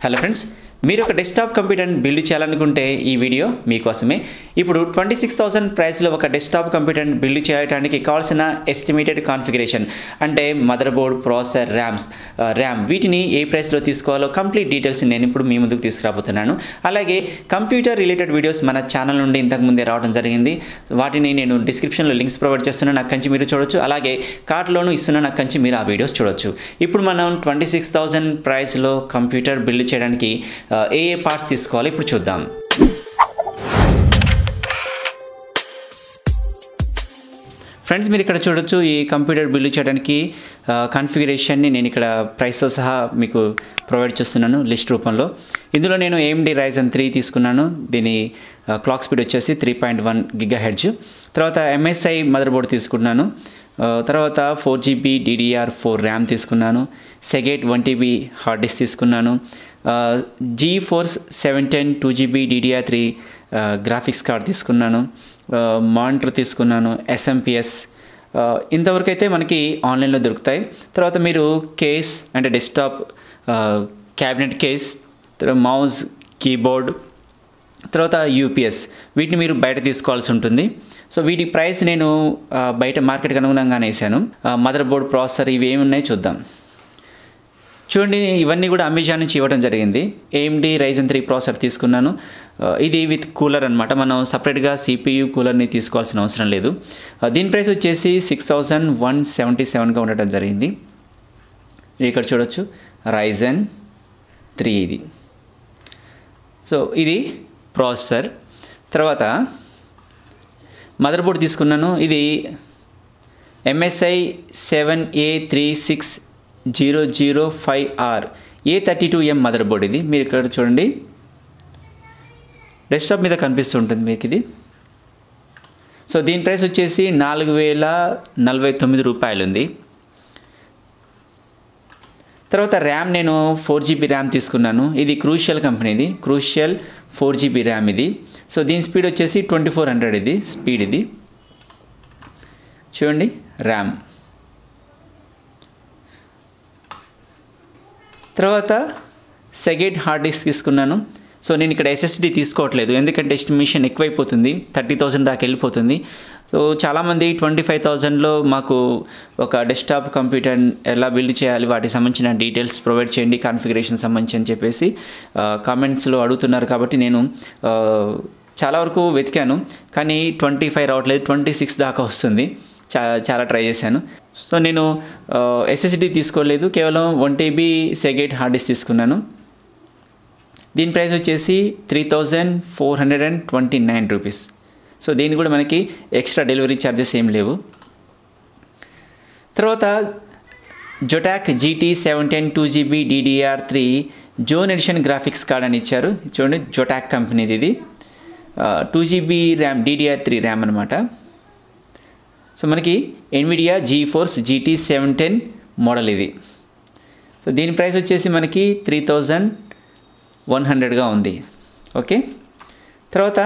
hello friends మీరు ఒక desktop కంప్యూటర్ని build చేయాలనుకుంటే ఈ వీడియో మీకోసమే ఇప్పుడు ట్వంటీ సిక్స్ థౌసండ్ ప్రైస్లో ఒక డెస్క్టాప్ కంప్యూటర్ని బిల్డ్ చేయడానికి కావాల్సిన ఎస్టిమేటెడ్ కాన్ఫిగరేషన్ అంటే motherboard processor RAMs RAM వీటిని ఏ ప్రైస్లో తీసుకోవాలో కంప్లీట్ డీటెయిల్స్ నేను ఇప్పుడు మీ ముందుకు తీసుకురాబోతున్నాను అలాగే కంప్యూటర్ రిలేటెడ్ వీడియోస్ మన ఛానల్ నుండి ఇంతకు ముందే రావడం జరిగింది వాటిని నేను డిస్క్రిప్షన్లో లింక్స్ ప్రొవైడ్ చేస్తున్నాను నాకు కంచి మీరు చూడొచ్చు అలాగే కార్ట్లోనూ ఇస్తున్న నాకు కంచి మీరు ఆ వీడియోస్ చూడొచ్చు ఇప్పుడు మనం ట్వంటీ సిక్స్ థౌసండ్ ప్రైస్లో కంప్యూటర్ బిల్డ్ చేయడానికి ఆ, ఏ ఏ పార్ట్స్ తీసుకోవాలో ఇప్పుడు చూద్దాం ఫ్రెండ్స్ మీరు ఇక్కడ చూడొచ్చు ఈ కంప్యూటర్ బిల్డ్ చేయడానికి కాన్ఫిగరేషన్ని నేను ఇక్కడ ప్రైస్తో సహా మీకు ప్రొవైడ్ చేస్తున్నాను లిస్ట్ రూపంలో ఇందులో నేను ఏఎండి రైజన్ త్రీ తీసుకున్నాను దీని క్లాక్ స్పీడ్ వచ్చేసి three point one gigahertz తర్వాత ఎంఎస్ఐ మదర్ బోర్డ్ తీసుకున్నాను ఆ, తర్వాత four GB DDR four RAM తీసుకున్నాను Seagate one TB hard disk తీసుకున్నాను GeForce seven ten two GB DDR three graphics card తీసుకున్నాను మానిటర్ తీసుకున్నాను SMPS ఇంతవరకు అయితే మనకి ఆన్లైన్లో దొరుకుతాయి తర్వాత మీరు కేస్ అంటే డెస్క్టాప్ క్యాబినెట్ కేస్ తర్వాత మౌస్ కీబోర్డ్ తర్వాత యూపీఎస్ వీటిని మీరు బయట తీసుకోవాల్సి ఉంటుంది సో వీటి ప్రైస్ నేను ఆ, బయట మార్కెట్కి అనుగుణంగానే వేసాను మదర్ బోర్డ్ ప్రాసెసర్ ఇవి ఏమి ఉన్నాయో చూద్దాం చూడండి ఇవన్నీ కూడా అమెజాన్ నుంచి ఇవ్వడం జరిగింది ఏఎండి రైజన్ త్రీ ప్రాసెసర్ తీసుకున్నాను ఆ, ఇది విత్ కూలర్ అనమాట మనం సపరేట్గా సిపియు కూలర్ని తీసుకోవాల్సిన అవసరం లేదు ఆ, దీని ప్రైస్ వచ్చేసి సిక్స్ థౌజండ్ వన్ సెవెంటీ సెవెన్గా ఉండటం జరిగింది మీరు ఇక్కడ చూడొచ్చు రైజన్ త్రీ ఇది సో ఇది ప్రాసెసర్ తర్వాత మదర్ బోర్డ్ తీసుకున్నాను ఇది MSI seven A three six zero zero five R A thirty two M motherboard ఇది మీరు ఇక్కడ చూడండి డెస్క్టాప్ మీద కనిపిస్తుంటుంది మీకు ఇది సో దీని ప్రైస్ వచ్చేసి నాలుగు వేల నలభై తొమ్మిది రూపాయలు ఉంది తర్వాత ర్యామ్ నేను ఫోర్ జీబీ ర్యామ్ తీసుకున్నాను ఇది క్రూషియల్ కంపెనీది క్రూషియల్ ఫోర్ జీబీ ర్యామ్ ఇది సో దీని స్పీడ్ వచ్చేసి ట్వంటీ ఫోర్ హండ్రెడ్ ఇది స్పీడ్ ఇది చూడండి ర్యామ్ తర్వాత సెగెట్ హార్డ్ డిస్క్ తీసుకున్నాను సో నేను ఇక్కడ ఎస్ఎస్డి తీసుకోవట్లేదు ఎందుకంటే ఎస్టిమేషన్ ఎక్కువైపోతుంది థర్టీ థౌసండ్ దాకా వెళ్ళిపోతుంది సో చాలామంది ట్వంటీ ఫైవ్ థౌజండ్లో మాకు ఒక డెస్క్టాప్ కంప్యూటర్ ఎలా బిల్డ్ చేయాలి వాటికి సంబంధించిన డీటెయిల్స్ ప్రొవైడ్ చేయండి కాన్ఫిగరేషన్ సంబంధించి అని చెప్పేసి కామెంట్స్లో అడుగుతున్నారు కాబట్టి నేను ఆ, చాలా వరకు వెతికాను కానీ ట్వంటీ ఫైవ్ రావట్లేదు ట్వంటీ సిక్స్ దాకా వస్తుంది చా చాలా ట్రై చేశాను సో నేను ఎస్ఎస్డి తీసుకోలేదు కేవలం one TB Seagate hard disk తీసుకున్నాను దీని ప్రైస్ వచ్చేసి three thousand four hundred and twenty nine rupees so దీనికి కూడా మనకి ఎక్స్ట్రా డెలివరీ ఛార్జెస్ ఏం లేవు తర్వాత Zotac GT seven ten two GB DDR three zone edition graphics card అని ఇచ్చారు చూడండి జొటాక్ కంపెనీది ఇది two GB RAM DDR three RAM అనమాట సో మనకి NVIDIA GeForce GT seven ten model ఇది సో దీని ప్రైస్ వచ్చేసి మనకి త్రీ థౌజండ్ వన్ హండ్రెడ్గా ఉంది ఓకే తర్వాత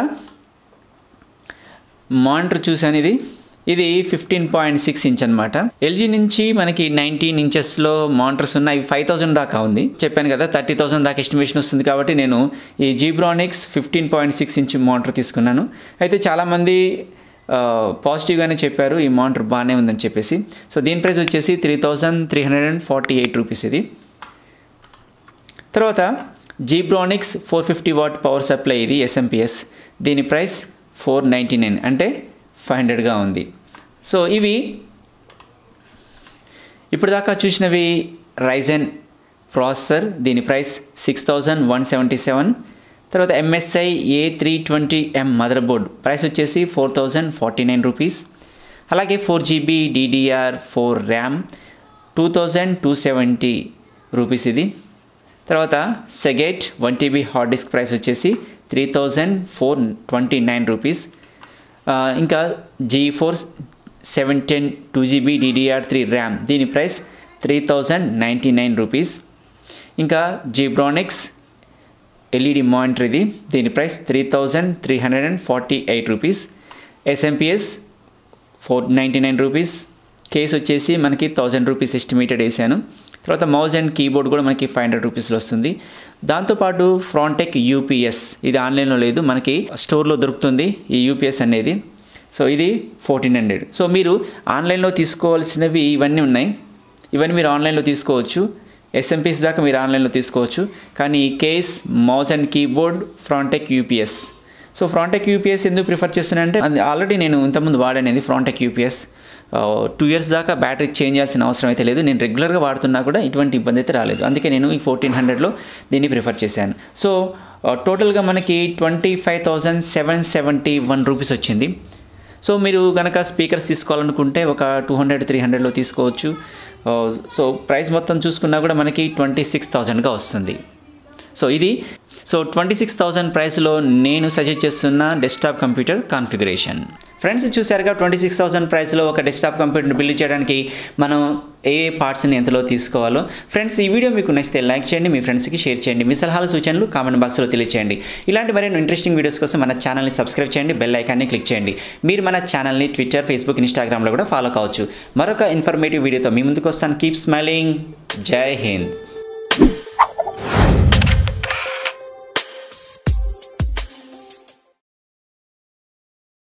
మానిటర్ చూసాను ఇది ఇది ఫిఫ్టీన్ పాయింట్ సిక్స్ ఇంచ్ అనమాట ఎల్జీ నుంచి మనకి నైన్టీన్ ఇంచెస్లో మానిటర్స్ ఉన్నాయి ఫైవ్ థౌసండ్ దాకా ఉంది చెప్పాను కదా థర్టీ థౌసండ్ దాకా ఎస్టిమేషన్ వస్తుంది కాబట్టి నేను ఈ Zebronics fifteen point six inch monitor తీసుకున్నాను అయితే చాలామంది పాజిటివ్గానే చెప్పారు ఈ మానిటర్ బాగానే ఉందని చెప్పేసి సో దీని ప్రైస్ వచ్చేసి three thousand three hundred and forty eight rupees ఇది తర్వాత Zebronics four fifty watt power supply ఇది ఎస్ఎంపిఎస్ దీని ప్రైస్ ఫోర్ నైంటీ నైన్ అంటే ఫైవ్ హండ్రెడ్గా ఉంది సో ఇవి ఇప్పుడు దాకా చూసినవి రైజెన్ ప్రాసెసర్ దీని price six thousand one seventy seven తర్వాత MSI A three twenty M motherboard price వచ్చేసి four thousand forty nine rupees అలాగే four GB DDR four RAM two thousand two seventy rupees ఇది తర్వాత Seagate one TB hard disk price వచ్చేసి three thousand four twenty nine rupees ఇంకా GeForce seven ten two GB DDR three RAM దీని price three thousand ninety nine rupees ఇంకా Zebronics LED monitor ఇది దీని price three thousand three hundred and forty eight rupees SMPS four ninety nine rupees case వచ్చేసి మనకి thousand rupees estimated వేసాను తర్వాత మౌజ్ and keyboard కూడా మనకి ఫైవ్ హండ్రెడ్ రూపీస్లో వస్తుంది దాంతోపాటు ఫ్రాంటెక్ యూపీఎస్ ఇది ఆన్లైన్లో లేదు మనకి స్టోర్లో దొరుకుతుంది ఈ యూపీఎస్ అనేది సో ఇది ఫోర్టీన్ హండ్రెడ్ సో మీరు ఆన్లైన్లో తీసుకోవాల్సినవి ఇవన్నీ ఉన్నాయి ఇవన్నీ మీరు ఆన్లైన్లో తీసుకోవచ్చు ఎస్ఎంపీస్ దాకా మీరు ఆన్లైన్లో తీసుకోవచ్చు కానీ case mouse and keyboard Frontech UPS so Frontech UPS ఎందుకు ప్రిఫర్ చేస్తున్నానంటే అది ఆల్రెడీ నేను ఇంతకుముందు వాడనేది ఫ్రాంటెక్ యూపీఎస్ టూ ఇయర్స్ దాకా బ్యాటరీ చేంజ్ చేయాల్సిన అవసరం అయితే లేదు నేను రెగ్యులర్గా వాడుతున్నా కూడా ఇటువంటి ఇబ్బంది అయితే రాలేదు అందుకే నేను ఈ ఫోర్టీన్ హండ్రెడ్లో దీన్ని ప్రిఫర్ చేశాను సో టోటల్గా మనకి twenty five thousand seven seventy one rupees వచ్చింది సో మీరు కనుక స్పీకర్స్ తీసుకోవాలనుకుంటే ఒక టూ హండ్రెడ్ త్రీ హండ్రెడ్లో తీసుకోవచ్చు సో ప్రైస్ మొత్తం చూసుకున్నా కూడా మనకి ట్వంటీ సిక్స్ థౌజండ్గా వస్తుంది సో ఇది సో ట్వంటీ సిక్స్ థౌజండ్ ప్రైస్లో నేను సజెస్ట్ చేస్తున్న డెస్క్టాప్ కంప్యూటర్ కాన్ఫిగరేషన్ ఫ్రెండ్స్ చూసారుగా ట్వంటీ సిక్స్ థౌసండ్ ప్రైస్లో ఒక డెస్క్టాప్ కంప్యూటర్ బిల్డ్ చేయడానికి మనం ఏ పార్ట్స్ని ఎంతలో తీసుకోవాలో ఫ్రెండ్స్ ఈ వీడియో మీకు నచ్చితే లైక్ చేయండి మీ ఫ్రెండ్స్కి షేర్ చేయండి మీ సలహాలు సూచనలు కామెంట్ బాక్స్లో తెలియచేయండి ఇలాంటి మరిన్ని ఇంట్రెస్టింగ్ వీడియోస్ కోసం మన ఛానల్ని సబ్స్క్రైబ్ చేయండి బెల్ ఐకాన్ని క్లిక్ చేయండి మీరు మన ఛానల్ని ట్విట్టర్ ఫేస్బుక్ ఇన్స్టాగ్రామ్లో కూడా ఫాలో కావచ్చు మరొక ఇన్ఫర్మేటివ్ వీడియోతో మీ ముందుకు వస్తాను కీప్ స్మైలింగ్ జై హింద్